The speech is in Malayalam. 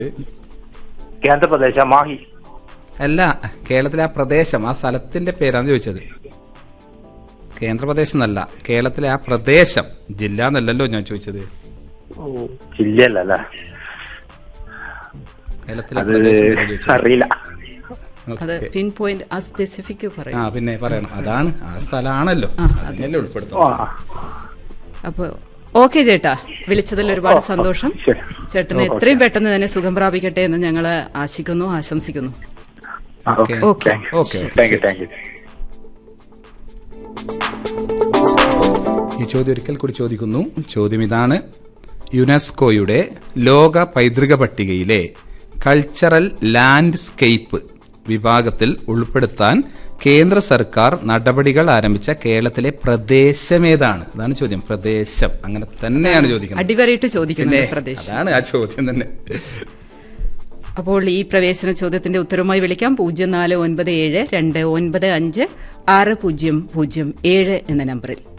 കേന്ദ്രപ്രദേശ മാഹി അല്ല കേരളത്തിലെ ആ പ്രദേശം ആ സ്ഥലത്തിന്റെ പേരാണ് ചോദിച്ചത് കേന്ദ്രപ്രദേശം എന്നല്ല കേരളത്തിലെ ആ പ്രദേശം ജില്ല എന്നല്ലല്ലോ ഞാൻ ചോദിച്ചത് ജില്ലയല്ല കേരളത്തിലെ അത് പ്രദേശം എന്നല്ലേ ചോദിച്ചത്? അറിയില്ല അത് ഓക്കേ. പിൻ പോയിന്റ് ആ സ്പെസിഫിക് ആ പറയും പിന്നെ പറയണം അതാണ് ആ സ്ഥലമാണല്ലോ ആ, അതിനല്ലേ ആ, ഉൾപ്പെടുത്തണം അപ്പൊ ഓക്കെ ചേട്ടാ വിളിച്ചതിൽ ഒരുപാട് ഓ, സന്തോഷം ശരി. ചേട്ടന് ഓ, എത്രയും ഓക്കെ. പെട്ടെന്ന് തന്നെ സുഖം പ്രാപിക്കട്ടെ എന്ന് ഞങ്ങൾ ആശിക്കുന്നു ആശംസിക്കുന്നു okay. Okay. Okay. Thank you thank you ഈ ചോദ്യം ഒരിക്കൽ കൂടി ചോദിക്കുന്നു ചോദ്യം ഇതാണ് യുനെസ്കോയുടെ ലോക പൈതൃക പട്ടികയിലെ കൾച്ചറൽ ലാൻഡ്സ്കേപ്പ് വിഭാഗത്തിൽ ഉൾപ്പെടുത്താൻ കേന്ദ്ര സർക്കാർ നടപടികൾ ആരംഭിച്ച കേരളത്തിലെ പ്രദേശമേതാണ് അതാണ് ചോദ്യം പ്രദേശം അങ്ങനെ തന്നെയാണ് ചോദിക്കുന്നത് അടിവരയിട്ട് ചോദിക്കുന്നു പിന്നെ പ്രദേശം അതാണ് ആ ചോദ്യം തന്നെ അപ്പോൾ ഈ പ്രവേശന ചോദ്യത്തിന്റെ ഉത്തരവുമായി വിളിക്കാം പൂജ്യം നാല് ഒൻപത് ഏഴ് രണ്ട് ഒൻപത് അഞ്ച് ആറ് പൂജ്യം പൂജ്യം ഏഴ് എന്ന നമ്പറിൽ